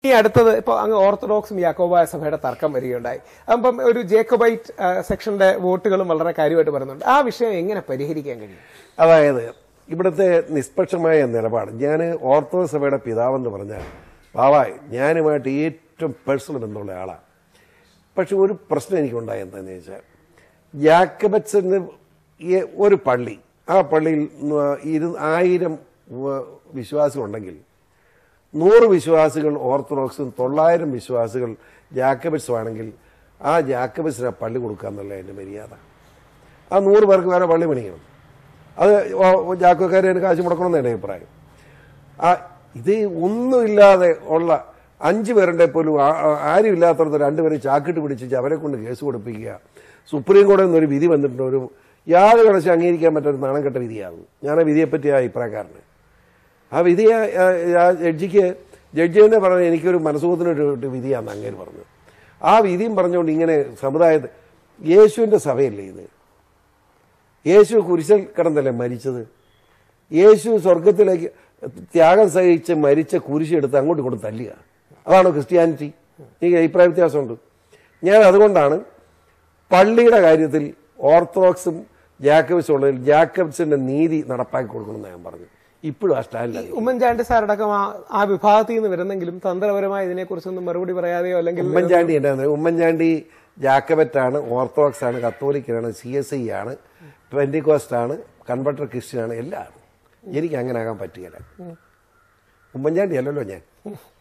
ഈ അടുത്തത് ഇപ്പൊ അങ്ങ് ഓർത്തഡോക്സും യാക്കോബായ സഭയുടെ തർക്കം വരികയുണ്ടായി അപ്പം ഒരു ജേക്കബൈറ്റ് ആ, സെക്ഷന്റെ വോട്ടുകളും വളരെ കാര്യമായിട്ട് പറയുന്നുണ്ട് ആ വിഷയം എങ്ങനെ പരിഹരിക്കാൻ കഴിയും അതായത് ഇവിടുത്തെ നിഷ്പക്ഷമായ നിലപാട് ഞാൻ ഓർത്തഡോക്സ് സഭയുടെ പിതാവെന്ന് പറഞ്ഞാൽ ബാവായ് ഞാനുമായിട്ട് ഏറ്റവും പേഴ്സണൽ ബന്ധമുള്ള ആളാണ് പക്ഷെ ഒരു പ്രശ്നം എനിക്കുണ്ടായി എന്താണെന്ന് വെച്ചാൽ ജാക്കബറ്റ്സിന് ഈ ഒരു പള്ളി ആ പള്ളിയിൽ ന- ഇരു ആയിരം വ- വിശ്വാസികളുണ്ടെങ്കിൽ നൂറ് വിശ്വാസികൾ ഓർത്തഡോക്സും തൊള്ളായിരം വിശ്വാസികൾ ജാക്കബറ്റ്സും ആണെങ്കിൽ ആ ജാക്കബറ്റ്സിന് ആ പള്ളി കൊടുക്കുക എന്നുള്ള എൻ്റെ മര്യാദ ആ നൂറ് പേർക്ക് വേറെ പള്ളി പണിയണം അത് ജാക്കോക്കാർ അതിന് കാശ് മുടക്കണം എൻ്റെ അഭിപ്രായം ആ ഇത് ഒന്നുമില്ലാതെ ഉള്ള അഞ്ച് പേരുടെ പോലും ആ- ആ- ആരും ഇല്ലാത്തടത്ത് രണ്ടുപേരും ചാക്കിട്ട് പിടിച്ച് അവരെ കൊണ്ട് കേസ് കൊടുപ്പിക്കുക സുപ്രീം കോടതിയിൽ നിന്ന് ഒരു വിധി വന്നിട്ടുണ്ട് ഒരു യാതൊരു കണച്ച് അംഗീകരിക്കാൻ പറ്റാത്ത നാണം കെട്ട വിധിയാകും ഞാൻ ആ വിധിയെപ്പറ്റി ആ അഭിപ്രായക്കാരന് ആ വിധി ആ- ആ- ആ ജഡ്ജിക്ക് ജഡ്ജി തന്നെ പറഞ്ഞ എനിക്കൊരു മനസ്സുഖത്തിനൊരു ഒരു വിധിയാണെന്ന് അങ്ങേര് പറഞ്ഞു ആ വിധിയും പറഞ്ഞുകൊണ്ട് ഇങ്ങനെ സമുദായത്തിൽ യേശുവിന്റെ സഭയല്ലേ ഇത് യേശു കുരിശൽ കിടന്നല്ലേ മരിച്ചത് യേശു സ്വർഗത്തിലേക്ക് ത്യാഗം സഹിച്ച് മരിച്ച കുരിശെടുത്ത് അങ്ങോട്ട് കൊണ്ട് തല്ലുക അതാണോ ക്രിസ്ത്യാനിറ്റി എനിക്ക് അഭിപ്രായ വ്യത്യാസമുണ്ട് ഞാൻ അതുകൊണ്ടാണ് പള്ളിയുടെ കാര്യത്തിൽ ഓർത്തഡോക്സും ജാക്കബിസും ഉള്ളതിൽ ജാക്കബിസിന്റെ നീതി നടപ്പാക്കി കൊടുക്കണമെന്ന് ഞാൻ പറഞ്ഞു ഇപ്പോഴും ആ സ്റ്റാൻഡിലാണ് ഉമ്മൻചാണ്ടി സാറടക്കം ആ ആ വിഭാഗത്തിൽ നിന്ന് വരുന്നെങ്കിലും തന്ത്രപരമായി ഇതിനെക്കുറിച്ചൊന്നും മറുപടി പറയാതെയോ അല്ലെങ്കിൽ ഉമ്മൻചാണ്ടി എന്താ ഉമ്മൻചാണ്ടി ജാക്കബറ്റാണ് ഓർത്തഡോക്സ് ആണ് കത്തോലിക്കനാണ് സി എസ് ഐ ആണ് പെന്റിക്കോസ്റ്റ് ആണ് കൺവെർട്ടർ ക്രിസ്ത്യൻ ആണ് എല്ലാം എനിക്ക് അങ്ങനെ ആകാൻ പറ്റുകയില്ല ഉമ്മൻചാണ്ടി അല്ലല്ലോ ഞാൻ